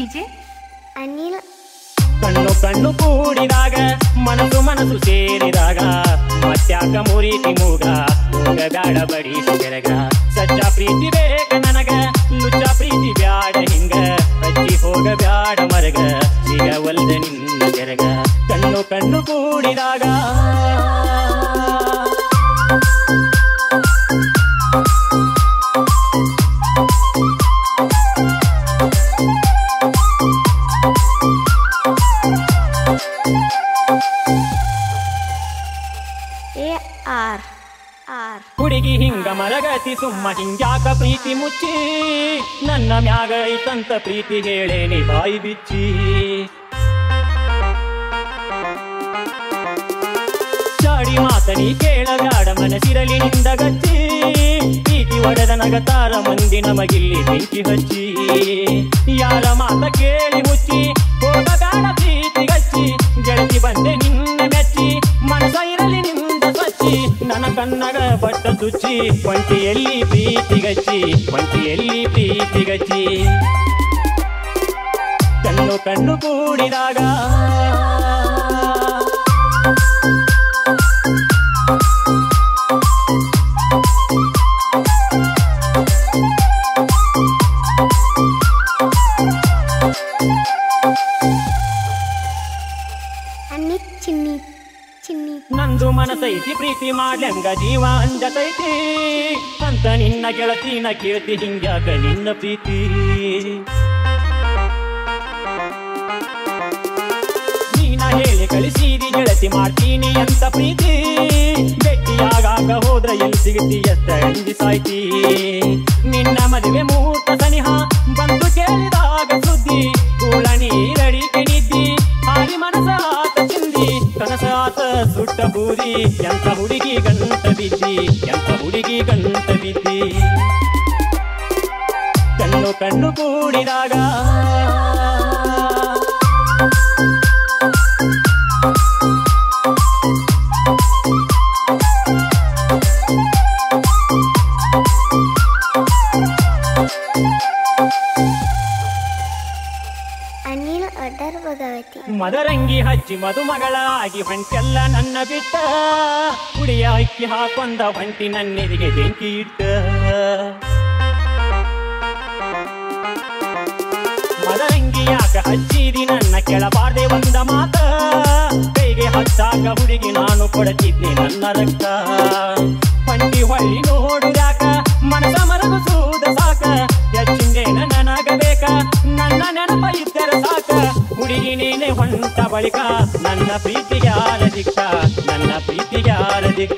DJ Anil ಕಣ್ಣು ಕಣ್ಣು ಕೂಡಿದಾಗ ಮನಸ್ಸು ಮನಸ್ಸು ಸೇರಿದಾಗ ಮತ್ಯಾಕ ಮುರಿತಿ ಮೂಗ ಹೋಗ ಬ್ಯಾಡ ಬಡಿ ಸೆರಗ ಸಚ್ಚ ಪ್ರೀತಿ ಬೇಕ ನನಗ ಲುಚ್ಚ ಪ್ರೀತಿ ಬ್ಯಾಡ ಹಿಂಗ ಹಚ್ಚಿ ಹೋಗ ಬ್ಯಾಡ ಮರಗ ಸಿಗವಲ್ದ ನಿನ್ನ ಜರಗ ಕಣ್ಣು ಕಣ್ಣು ಕೂಡಿದಾಗ ಎ ಆರ್ ಆರ್ ಹುಡುಗಿ ಹಿಂಗ ಮರಗತಿ ಸುಮ್ಮ ಹಿಂಗ್ಯಾಕ ಪ್ರೀತಿ ಮುಚ್ಚಿ ನನ್ನ ಮ್ಯಾಗ ಐತಂತ ಪ್ರೀತಿ ಹೇಳೇನಿ ಬಾಯಿ ಬಿಚ್ಚಿ ಚಾಡಿ ಮಾತನಿ ಕೇಳಬ್ಯಾಡ ಮನಸ್ಸಿರಲಿ ನಿಂದ ಗಚ್ಚಿ ಪ್ರೀತಿ ಒಡೆದ ನಗತಾರ ಮಂದಿ ನಮಗಿಲ್ಲಿ ಬೆಂಕಿ ಹಚ್ಚಿ ಯಾರ ಮಾತ ಕೇಳಿ ಮುಚ್ಚಿ ಹೋಗಬೇಡ ಪ್ರೀತಿ ಗಚ್ಚಿ ಗೆಳತಿ ಬಂದೆ ನಿನ್ನ ಮೆಚ್ಚಿ ಮನಸ ಇರಲಿ ನಿಂದ ಸ್ವಚ್ಚಿ ನನ್ನ ಕನ್ನಗ ಬಟ್ಟ ತುಚ್ಚಿ ಒಂಟಿಯಲ್ಲಿ ಪ್ರೀತಿ ಗಚ್ಚಿ ಒಂಟಿಯಲ್ಲಿ ಪ್ರೀತಿ ಗಚ್ಚಿ ಕಣ್ಣು ಕಣ್ಣು ಕೂಡಿದಾಗ ಅನಿಲ್ ಚಿನ್ನಿ ಚಿನ್ನಿ ನಂದು ಮನಸೈತಿ ಪ್ರೀತಿ ಮಾಡ್ಲಂಗ ಜೀವ ಅಂಜತೈತಿ ಅಂತ ನಿನ್ನ ಗೆಳತಿನ ಕೇಳ್ತಿ ಹಿಂಗ್ಯಾಕ ನಿನ್ನ ಪ್ರೀತಿ ನೀನ ಹೇಳಿ ಕಳಿಸಿದಿ ಗೆಳತಿ ಮಾಡ್ತೀನಿ ಅಂತ ಪ್ರೀತಿ ಭೇಟಿಯಾಗಾಗ ಹೋದ್ರ ಎಲ್ಲಿ ಸಿಗತಿ ಎತ್ತ ಅಂಜಿ ಸಾಯ್ತಿ ನಿನ್ನ ಮದುವೆ ಮುಹೂರ್ತ ಸನಿಹ ಬಂದು ಕೇಳಿದಾಗ ಸುದ್ದಿ ಕೂಳ ನೀರಡಿಕೆ ನಿದ್ದಿ ಹಾರಿ ಮನಸ ಆತ ಚಿಂದಿ ಕನಸ ಆತ ಸುಟ್ಟ ಬೂದಿ ಎಂತ ಹುಡುಗಿ ಗಂಟ ಬಿದ್ದಿ ಎಂತ ಹುಡುಗಿ ಗಂಟ ಬಿದ್ದಿ ಕಣ್ಣು ಕಣ್ಣು ಕೂಡಿದಾಗ ಅನಿಲ್ ಅಡರ್ ಭಗವತಿ ಮದರಂಗಿ ಹಚ್ಚಿ ಮದುಮಗಳ ಆಗಿ ಹೊಂಟೆಲ್ಲ ನನ್ನ ಬಿಟ್ಟ ಕುಡಿಯ ಅಕ್ಕಿ ಹಾಕೊಂಡ ಹೊಂಟಿ ನನ್ನೆದಿಗೆ ಬೆಂಕಿ ಇಟ್ಟ ಮದರಂಗಿ ಯಾಕ ಹಚ್ಚಿದಿ ನನ್ನ ಕೆಳಬಾರ್ದೆ ಒಂದ ಮಾತ ಕೈಗೆ ಹಚ್ಚಾಕ ಹುಡುಗಿ ನಾನು ಕೊಡತಿದ್ನಿ ನನ್ನ ರಕ್ತ ಹೊಂಟಿ ಹೊಳ್ಳಿ ನೋಡುದ್ಯಾಕ ಮನಸ ಮರದು ಸೂದ ಸಾಕ ಹೆಚ್ಚಿಂದೇನ ನನಗಬೇಕ ನನ್ನ ನೆನಪ ಇದ್ದರ ಸಾಕ ಹುಡುಗಿ ನೀನೆ ಹೊಂಟ ಬಳಿಕ ನನ್ನ ಪ್ರೀತಿಗೆ ಯಾರ ದಿಕ್ಕ ನನ್ನ ಪ್ರೀತಿಗೆ ಯಾರ ದಿಕ್ಕ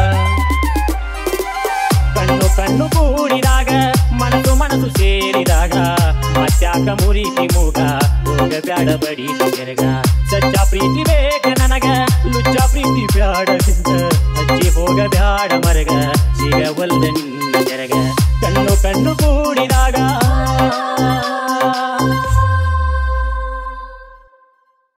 ಕಣ್ಣು ಕಣ್ಣು ಕೂಡಿದಾಗ ಮನಸ್ಸು ಮನಸ್ಸು ಸೇರಿದಾಗ ಮತ್ಯಾಕ ಮುರಿತಿ ಮೂಗ ಹೋಗ ಬ್ಯಾಡ ಬಡಿ ಜರಗ ಸಚ್ಚ ಪ್ರೀತಿ ಬೇಕ ನನಗ ಲುಚ್ಚ ಪ್ರೀತಿ ಬ್ಯಾಡ ಹಿಂದ ಹಚ್ಚಿ ಹೋಗ ಬ್ಯಾಡ ಮರಗ ಸಿಗವಲ್ದ ನಿನ್ನ ಜರಗ ಕಣ್ಣು ಕಣ್ಣು ಕೂಡಿ